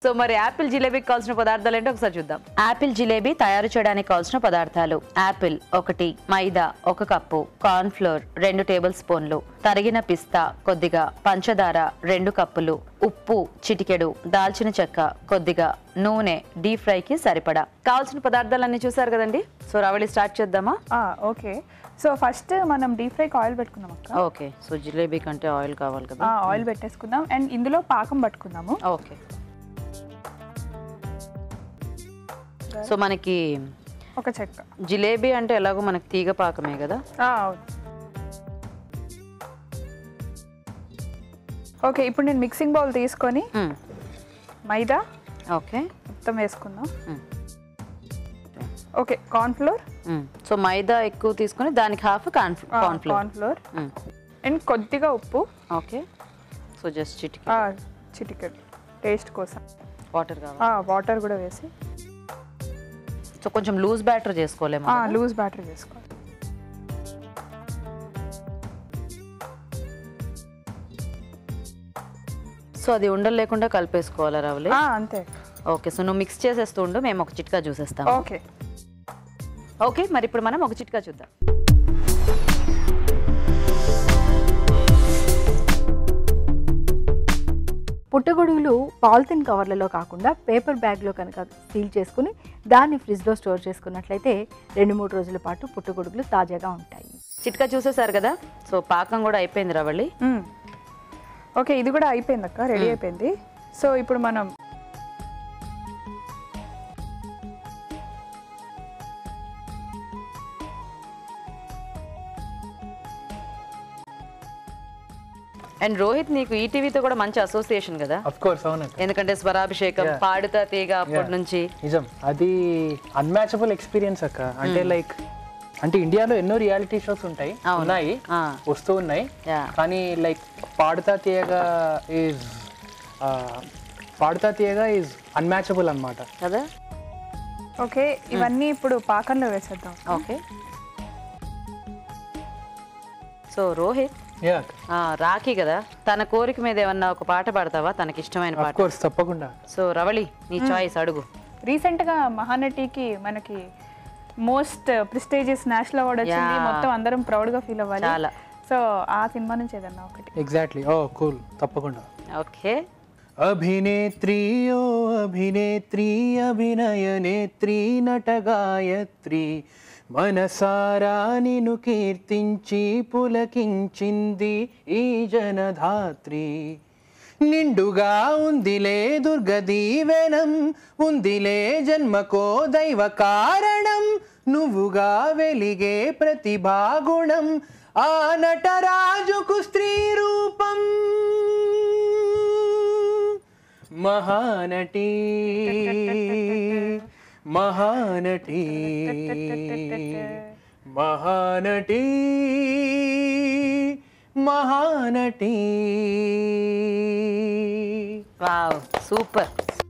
So మరి Apple జిలేబీకి కావాల్సిన పదార్థాలు ఏంటో ఒకసారి చూద్దాం యాపిల్ జిలేబీ తయారు చేయడానికి కావాల్సిన పదార్థాలు యాపిల్ ఒకటి మైదా ఒక కప్పు కార్న్ ఫ్లోర్ రెండు టేబుల్ స్పూన్లు తరిగిన పిస్తా కొద్దిగా పంచదార రెండు కప్పులు ఉప్పు చిటికెడు దాల్చిన చెక్క కొద్దిగా నూనె డీప్ ఫ్రైకి సరిపడా కావాల్సిన పదార్థాలన్నీ చూసారు కదండి సో రవళి స్టార్ట్ చేద్దామా ఓకే సో ఫస్ట్ మనం డీప్ ఫ్రైకి ఆయిల్ పెట్టుకుందాం అక్క ఓకే సో జిలేబీ కంటే ఆయిల్ కావాలి కదా ఆయిల్ పెట్టేసుకుందాం అండ్ ఇందులో పాకం పట్టుకుందాము ఓకే సో మనకి ఒక చెక్క జిలేబీ అంటే ఎలాగో మనకి తీగ పాకమే కదా ఆ, అవును ఓకే ఇప్పుడు నేను మిక్సింగ్ బౌల్ తీసుకొని మ్మ్. మైదా ఓకే మొత్తం వేసుకుందాం మ్మ్. ఓకే కార్న్ ఫ్లోర్ మ్మ్. సో మైదా ఎక్కువ తీసుకొని దానికి half corn corn flour corn flour and కొద్దిగా ఉప్పు ఓకే సో జస్ట్ చిటికి ఆ, చిటికెడు టేస్ట్ కోసం వాటర్ కావాలి వాటర్ కూడా వేసి సో కొంచెం లూజ్ బ్యాటర్ చేసుకోలేము లూజ్ బ్యాటర్ వేసుకోవాలి సో అది ఉండలు లేకుండా కలిపేసుకోవాలా రావులే ఆ, అంతే ఓకే సో నువ్వు మిక్స్ చేసేస్తూ ఉండు మేము ఒక చిట్కా చూసేస్తాం ఓకే ఓకే మరి ఇప్పుడు మనం ఒక చిట్కా చూద్దాం పుట్టగొడుగులు పాలిథిన్ కవర్లలో కాకుండా పేపర్ బ్యాగ్లో కనుక సీల్ చేసుకుని దాన్ని ఫ్రిడ్జ్లో స్టోర్ చేసుకున్నట్లయితే రెండు మూడు రోజుల పాటు పుట్టగొడుగులు తాజాగా ఉంటాయి చిట్కా చూసేసారు కదా సో పాకం కూడా అయిపోయింది రావళ్ళి మ్మ్. ఓకే ఇది కూడా అయిపోయింది అక్క రెడీ అయిపోయింది సో ఇప్పుడు మనం అండ్ రోహిత్ నీకు ఈటీవీతో కూడా మంచి అసోసియేషన్ కదా అఫ్ కోర్స్ అవునండి ఎందుకంటే స్వరాభిషేకం Yeah. పాడుతా తీగ అప్పటి నుంచి నిజం అది అన్మ్యాచబుల్ ఎక్స్పీరియన్స్ అక్క అంటే లైక్ అంటే ఇండియాలో ఎన్నో రియాలిటీ షోస్ ఉంటాయి అవును. ఉన్నాయి ఆ. వస్తూ ఉన్నాయి Yeah. కానీ లైక్ పాడుతా తీయగా ఈజ్ పాడుతా తీయగా ఈజ్ అన్మ్యాచబుల్ అన్నమాట కదా ఓకే ఇవన్నీ ఇప్పుడు పాకంలో వేసేద్దాం ఓకే సో రోహిత్ యా ఆ, రాఖీ కదా తన కోరిక మీద ఏమన్నా ఒక పాట పాడతావా తనకి ఇష్టమైన అఫ్ పాట కోర్స్ తప్పకుండా సో రవళి నీ చాయిస్ అడుగు రీసెంట్గా మహానటికి మనకి మోస్ట్ ప్రిస్టేజియస్ నేషనల్ అవార్డ్ వచ్చింది Yeah. మొత్తం అందరం ప్రౌడ్గా ఫీల్ అవ్వాలి చాలా. సో ఆ సినిమా నుంచి ఏదన్నా ఒకటి ఎగ్జాక్ట్లీ ఓ కూల్ తప్పకుండా ఓకే అభినేత్రి ఓ అభినేత్రి అభినయ నేత్రి నట గాయత్రి మనసారా నిను కీర్తించి పులకించింది ఈ జనధాత్రి నిండుగా ఉందిలే దుర్గ దీవెనం ఉందిలే జన్మకో దైవ కారణం నువ్వుగా వెలిగే ప్రతిభాగుణం ఆ నటరాజుకు స్త్రీ రూపం Mahanati Mahanati Mahanati Mahanati wow super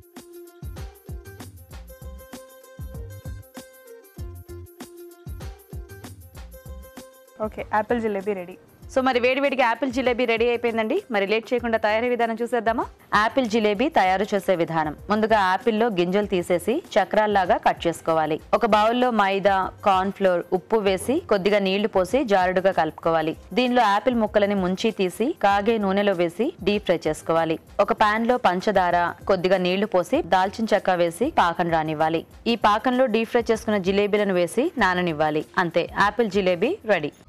okay apple jalebi ready so మరి వేడివేడిగా యాపిల్ జిలేబీ రెడీ అయిపోయిందండి మరి లేట్ చేయకుండా తయారీ విధానం చూసేద్దామా యాపిల్ జిలేబీ తయారు చేసే విధానం ముందుగా యాపిల్లో గింజలు తీసేసి చక్రాల్లాగా కట్ చేసుకోవాలి ఒక బౌల్లో మైదా కార్న్ ఫ్లోర్ ఉప్పు వేసి కొద్దిగా నీళ్లు పోసి జారుడుగా కలుపుకోవాలి దీనిలో యాపిల్ ముక్కలని ముంచి తీసి కాగే నూనెలో వేసి డీప్ ఫ్రై చేసుకోవాలి ఒక పాన్ లో పంచదార కొద్దిగా నీళ్లు పోసి దాల్చిన చెక్క వేసి పాకం రానివ్వాలి ఈ పాకంలో డీప్ ఫ్రై చేసుకున్న జిలేబీలను వేసి నాననివ్వాలి అంతే యాపిల్ జిలేబీ రెడీ